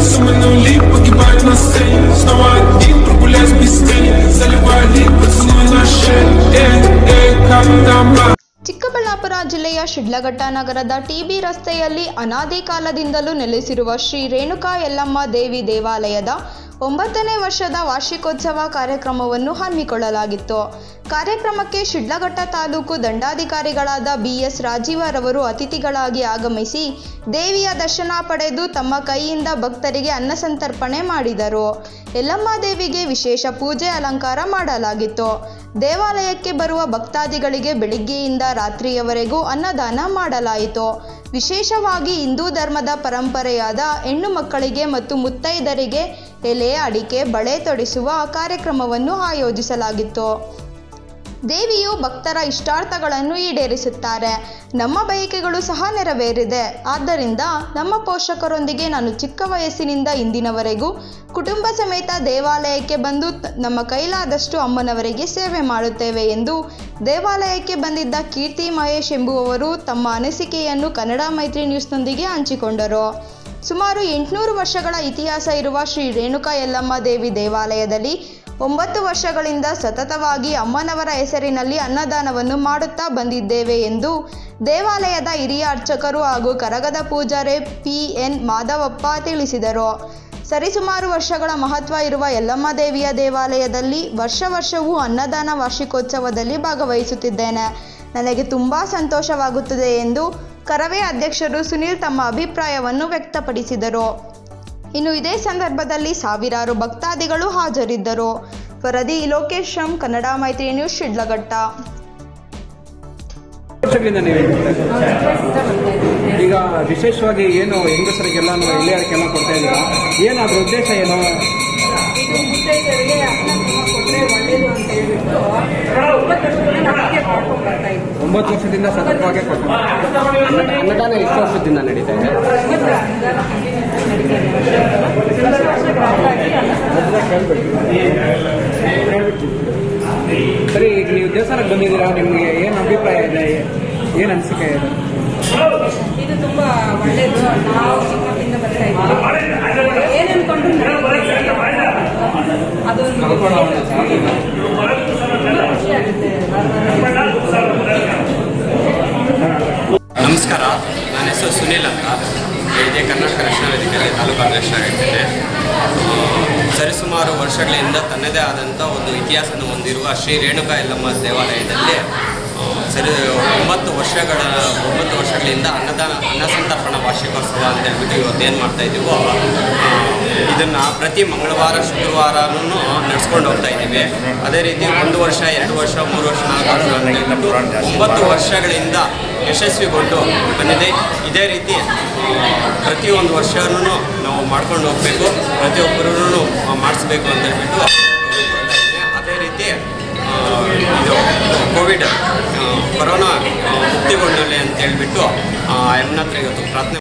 Суммы нули погибают на сцене Снова один прогуляюсь без тени Заливаю лик, поцелуй на шее Эй, эй, как дома ಚಿಕ್ಕಬಳ್ಳಾಪುರ ಜಿಲ್ಲೆಯ ಶಿಡ್ಲಘಟ್ಟ ನಗರದ ಟಿಬಿ ರಸ್ತೆಯಲ್ಲಿ ಅನಾದಿ ಕಾಲದಿಂದಲೂ ನೆಲೆಸಿರುವ ಶ್ರೀ ರೇಣುಕಾ ಯಲ್ಲಮ್ಮ ದೇವಿ ದೇವಾಲಯದ ಒಂಬತ್ತನೇ ವರ್ಷದ ವಾರ್ಷಿಕೋತ್ಸವ ಕಾರ್ಯಕ್ರಮವನ್ನು ಹಮ್ಮಿಕೊಳ್ಳಲಾಗಿತ್ತು ಕಾರ್ಯಕ್ರಮಕ್ಕೆ ಶಿಡ್ಲಘಟ್ಟ ತಾಲೂಕು ದಂಡಾಧಿಕಾರಿಗಳಾದ ಬಿ ಎಸ್ ರಾಜೀವರವರು ಅತಿಥಿಗಳಾಗಿ ಆಗಮಿಸಿ ದೇವಿಯ ದರ್ಶನ ಪಡೆದು ತಮ್ಮ ಕೈಯಿಂದ ಭಕ್ತರಿಗೆ ಅನ್ನಸಂತರ್ಪಣೆ ಮಾಡಿದರು ಯಲ್ಲಮ್ಮ ದೇವಿಗೆ ವಿಶೇಷ ಪೂಜೆ ಅಲಂಕಾರ ಮಾಡಲಾಗಿತ್ತು ದೇವಾಲಯಕ್ಕೆ ಬರುವ ಭಕ್ತಾದಿಗಳಿಗೆ ಬೆಳಿಗ್ಗೆಯಿಂದ ರಾತ್ರಿಯವರೆಗೂ ಅನ್ನದಾನ ಮಾಡಲಾಯಿತು ವಿಶೇಷವಾಗಿ ಹಿಂದೂ ಧರ್ಮದ ಪರಂಪರೆಯಾದ ಹೆಣ್ಣು ಮಕ್ಕಳಿಗೆ ಮತ್ತು ಮುತ್ತೈದರಿಗೆ ಎಲೆ ಅಡಿಕೆ ಬಳೆ ತೊಡಿಸುವ ಕಾರ್ಯಕ್ರಮವನ್ನು ಆಯೋಜಿಸಲಾಗಿತ್ತು ದೇವಿಯು ಭಕ್ತರ ಇಷ್ಟಾರ್ಥಗಳನ್ನು ಈಡೇರಿಸುತ್ತಾರೆ ನಮ್ಮ ಬಯಕೆಗಳು ಸಹ ನೆರವೇರಿದೆ ಆದ್ದರಿಂದ ನಮ್ಮ ಪೋಷಕರೊಂದಿಗೆ ನಾನು ಚಿಕ್ಕ ವಯಸ್ಸಿನಿಂದ ಇಂದಿನವರೆಗೂ ಕುಟುಂಬ ಸಮೇತ ದೇವಾಲಯಕ್ಕೆ ಬಂದು ತ- ನಮ್ಮ ಕೈಲಾದಷ್ಟು ಅಮ್ಮನವರಿಗೆ ಸೇವೆ ಮಾಡುತ್ತೇವೆ ಎಂದು ದೇವಾಲಯಕ್ಕೆ ಬಂದಿದ್ದ ಕೀರ್ತಿ ಮಹೇಶ್ ಎಂಬುವವರು ತಮ್ಮ ಅನಿಸಿಕೆಯನ್ನು ಕನ್ನಡ ಮೈತ್ರಿ ನ್ಯೂಸ್ನೊಂದಿಗೆ ಹಂಚಿಕೊಂಡರು ಸುಮಾರು ಎಂಟುನೂರು ವರ್ಷಗಳ ಇತಿಹಾಸ ಇರುವ ಶ್ರೀ ರೇಣುಕಾ ಯಲ್ಲಮ್ಮ ದೇವಿ ದೇವಾಲಯದಲ್ಲಿ ಒಂಬತ್ತು ವರ್ಷಗಳಿಂದ ಸತತವಾಗಿ ಅಮ್ಮನವರ ಹೆಸರಿನಲ್ಲಿ ಅನ್ನದಾನವನ್ನು ಮಾಡುತ್ತಾ ಬಂದಿದ್ದೇವೆ ಎಂದು ದೇವಾಲಯದ ಹಿರಿಯ ಅರ್ಚಕರು ಹಾಗೂ ಕರಗದ ಪೂಜಾರಿ ಪಿ ಎನ್ ಮಾಧವಪ್ಪ ತಿಳಿಸಿದರು ಸರಿಸುಮಾರು ವರ್ಷಗಳ ಮಹತ್ವ ಇರುವ ಯಲ್ಲಮ್ಮ ದೇವಿಯ ದೇವಾಲಯದಲ್ಲಿ ವರ್ಷ ವರ್ಷವೂ ಅನ್ನದಾನ ವಾರ್ಷಿಕೋತ್ಸವದಲ್ಲಿ ಭಾಗವಹಿಸುತ್ತಿದ್ದೇನೆ ನನಗೆ ತುಂಬ ಸಂತೋಷವಾಗುತ್ತದೆ ಎಂದು ಕರವೇ ಅಧ್ಯಕ್ಷರು ಸುನೀಲ್ ತಮ್ಮ ಅಭಿಪ್ರಾಯವನ್ನು ವ್ಯಕ್ತಪಡಿಸಿದರು ಇನ್ನು ಇದೇ ಸಂದರ್ಭದಲ್ಲಿ ಸಾವಿರಾರು ಭಕ್ತಾದಿಗಳು ಹಾಜರಿದ್ದರು ವರದಿ ಲೋಕೇಶ್ ಶಂ ಕನ್ನಡ ಮೈತ್ರಿ ನ್ಯೂಸ್ ಶಿಡ್ಲಘಟ್ಟ ವರ್ಷಗಳಿಂದ ನೀವು ಈಗ ವಿಶೇಷವಾಗಿ ಏನು ಹೆಂಗಸರಿಗೆಲ್ಲ ಎಳೆಯರಿಗೆಲ್ಲ ಕೊಡ್ತಾ ಇದ್ದೀರಾ ಏನು ಅದ್ರ ಉದ್ದೇಶ ಏನು ಇದು ಮುತ್ತೈದೆಯರಿಗೆ ಅನ್ನ ತುಂಬ ಕೊಟ್ಟರೆ ಒಳ್ಳೇದು ಅಂತ ಹೇಳ್ಬಿಟ್ಟು ಒಂಬತ್ತು ವರ್ಷದಿಂದ ನಮಗೆ ಮಾಡ್ಕೊಂಡು ಬರ್ತಾ ಇದ್ವಿ ಒಂಬತ್ತು ವರ್ಷದಿಂದ ಸತತವಾಗಿ ಕೊಟ್ಟು ಅನ್ನದಾನ ಎಷ್ಟು ವರ್ಷದಿಂದ ನಡೀತಾ ಇದೆ ಮತ್ತು ಅನುದಾನ ಕಂಟಿನ್ಯೂಸ್ ನಡೀತಾ ಇದೆ ಸುಮಾರು ವರ್ಷಗಳಾಗಿ ಸರಿ ಈಗ ನೀವು ದೇವಸ್ಥಾನಕ್ಕೆ ಬಂದಿದ್ದೀರಾ ನಿಮಗೆ ಏನು ಅಭಿಪ್ರಾಯ ಇದೆ ಏನು ಅನಿಸಿಕೆ ಇದೆ ಇದು ತುಂಬ ಒಳ್ಳೇದು ನಾವು ಚಿಕ್ಕದಿಂದ ಬರ್ತಾ ಇದ್ದೀವಿ ಏನು ಅನ್ಕೊಂಡ್ರು ನಡೆಯುತ್ತೆ. ಅದೊಂದು ತುಂಬ ಖುಷಿ ಆಗುತ್ತೆ ನಮಸ್ಕಾರ ನನ್ನ ಹೆಸರು ಸುನೀಲ್ ಅಂತ ಇದೇ ಕರ್ನಾಟಕ ರಕ್ಷಣಾ ವೇದಿಕೆಯಲ್ಲಿ ತಾಲೂಕು ಅಧ್ಯಕ್ಷರಾಗಿದ್ದೇನೆ ಆ, ಸರಿಸುಮಾರು ವರ್ಷಗಳಿಂದ ತನ್ನದೇ ಆದಂಥ ಒಂದು ಇತಿಹಾಸನ ಹೊಂದಿರುವ ಶ್ರೀ ರೇಣುಕಾ ಯಲ್ಲಮ್ಮ ದೇವಾಲಯದಲ್ಲಿ ಆ, ಸರಿ ಒಂಬತ್ತು ವರ್ಷಗಳ ಒಂಬತ್ತು ವರ್ಷಗಳಿಂದ ಅನ್ನದಾನ ಅನ್ನಸಂತರ್ಪಣಾ ವಾರ್ಷಿಕೋತ್ಸವ ಅಂತ ಹೇಳ್ಬಿಟ್ಟು ಇವತ್ತು ಏನು ಮಾಡ್ತಾ ಇದ್ದೀವೋ ಇದನ್ನು ಪ್ರತಿ ಮಂಗಳವಾರ ಶುಕ್ರವಾರನೂ ನಡೆಸ್ಕೊಂಡು ಹೋಗ್ತಾ ಇದ್ದೀವಿ ಅದೇ ರೀತಿ ಒಂದು ವರ್ಷ ಎರಡು ವರ್ಷ ಮೂರು ವರ್ಷ ನಾಲ್ಕು ವರ್ಷ ಅಂತ ಹೇಳ್ಬಿಟ್ಟು ಒಂಬತ್ತು ವರ್ಷಗಳಿಂದ ಯಶಸ್ವಿಗೊಂಡು ಬಂದಿದೆ ಇದೇ ರೀತಿ ಆ, ಪ್ರತಿಯೊಂದು ವರ್ಷನೂ ನಾವು ಮಾಡ್ಕೊಂಡು ಹೋಗಬೇಕು ಪ್ರತಿಯೊಬ್ಬರೂ ಮಾಡಿಸ್ಬೇಕು ಅಂತ ಹೇಳ್ಬಿಟ್ಟು ಅದೇ ರೀತಿ ಆ, ಇದು ಕೋವಿಡ್ ಆ, ಕೊರೋನಾ ಆ, ಮುಕ್ತಿಗೊಂಡಲ್ಲಿ ಅಂತ ಹೇಳ್ಬಿಟ್ಟು ಆ, ಎಮ್ನ ಹತ್ರ ಇವತ್ತು ಪ್ರಾರ್ಥನೆ